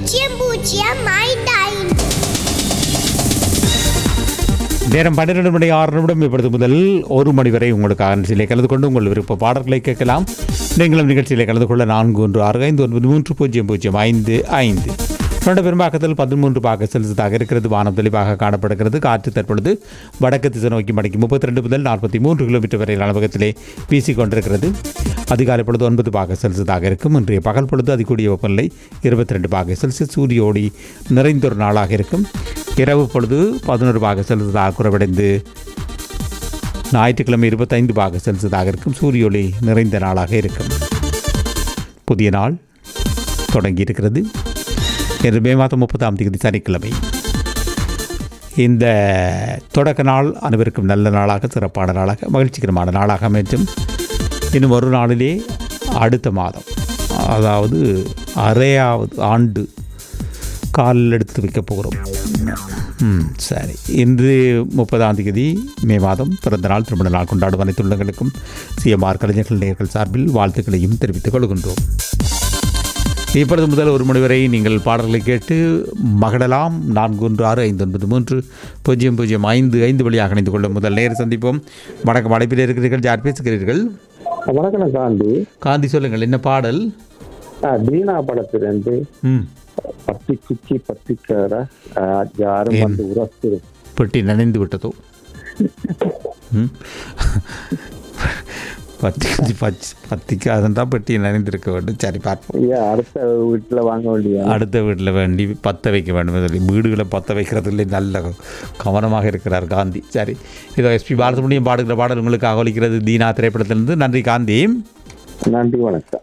பூஜ்ஜியம் பூஜ்ஜியம் ஐந்து ஐந்து நேரம் பன்னிரெண்டு மணி ஆறு நிமிடம் இப்பொழுது முதல் ஒரு மணி வரை உங்களுக்காக நிகழ்ச்சியிலே கலந்து கொண்டு உங்கள் விருப்ப பாடல்களை கேட்கலாம் நீங்களும் நிகழ்ச்சியிலே கலந்து கொள்ள நான்கு ஒன்று ஆறு ஐந்து ஒன்பது மூன்று பூஜ்ஜியம் பூஜ்ஜியம் ஐந்து ஐந்து இரண்டு பெரும்பாக்கத்தில் பதிமூன்று பாக செல்சியஸாக இருக்கிறது வானம் தெளிவாக காணப்படுகிறது காற்று தற்பொழுது வடக்கு திசை நோக்கி மணிக்கு முப்பத்தி ரெண்டு முதல் நாற்பத்தி மூன்று கிலோமீட்டர் வரை அளவகத்திலே வீசிக் கொண்டிருக்கிறது அதிகாலை பொழுது ஒன்பது பாக செல்சியஸாக இருக்கும் இன்றைய பகல் பொழுது அதிகூடிய வெப்பநிலை இருபத்தி ரெண்டு பாக செல்சியஸ் சூரிய ஒளி நிறைந்த ஒரு நாளாக இருக்கும் இரவு பொழுது பதினோரு பாக செல்சியஸாக குறைவடைந்து ஞாயிற்றுக்கிழமை இருபத்தைந்து பாக செல்சியஸாக இருக்கும் சூரிய ஒளி நிறைந்த நாளாக இருக்கும் புதிய நாள் தொடங்கி இருக்கிறது இன்று மே மாதம் முப்பதாம் தேதி சனிக்கிழமை இந்த தொடக்க நாள் அனைவருக்கும் நல்ல நாளாக சிறப்பான நாளாக மகிழ்ச்சிகரமான நாளாக அமைற்றும் இன்னும் ஒரு நாளிலே அடுத்த மாதம் அதாவது அரையாவது ஆண்டு காலில் எடுத்து வைக்க போகிறோம் ம் சரி இன்று முப்பதாம் தேதி மே மாதம் பிறந்த நாள் திருமண நாள் கொண்டாடும் அனைத்து உள்ளங்களுக்கும் சிஎம்ஆர் கலைஞர்கள் நேர்கள் சார்பில் வாழ்த்துக்களையும் தெரிவித்துக் கொள்கின்றோம் இப்பொழுது முதல் ஒரு மணி வரை நீங்கள் பாடல்களை கேட்டு மகிழலாம் நான்கு ஒன்று ஆறு ஐந்து ஒன்பது மூன்று பூஜ்ஜியம் பூஜ்ஜியம் ஐந்து ஐந்து வழியாக இணைந்து கொள்ளும் முதல் நேரம் சந்திப்போம் வணக்கம் அழைப்பில் இருக்கிறீர்கள் யார் பேசுகிறீர்கள் வணக்கம் காந்தி காந்தி சொல்லுங்கள் என்ன பாடல் ஆ, தீனா படத்திலிருந்து ம் பத்தி குச்சி பத்திக்கார யாரும் வந்து உரத்து பெட்டி நனைந்து விட்டதோ ம் பத்தி பச் பத்திக்கு அதன் பெட்டி நனைந்திருக்க வேண்டும் சரி பார்ப்போம் ஐயா அடுத்த வீட்டுல வாங்க வேண்டிய அடுத்த வீட்டில் வேண்டி பற்ற வைக்க வேண்டும் சொல்லி வீடுகளை பற்ற வைக்கிறதுல நல்ல கவனமாக இருக்கிறார் காந்தி சரி இதோ எஸ்பி பாலசுப்ரமணியம் பாடுகிற பாடல் உங்களுக்கு அகலிக்கிறது தீனா திரைப்படத்திலிருந்து நன்றி காந்தி நன்றி வணக்கம்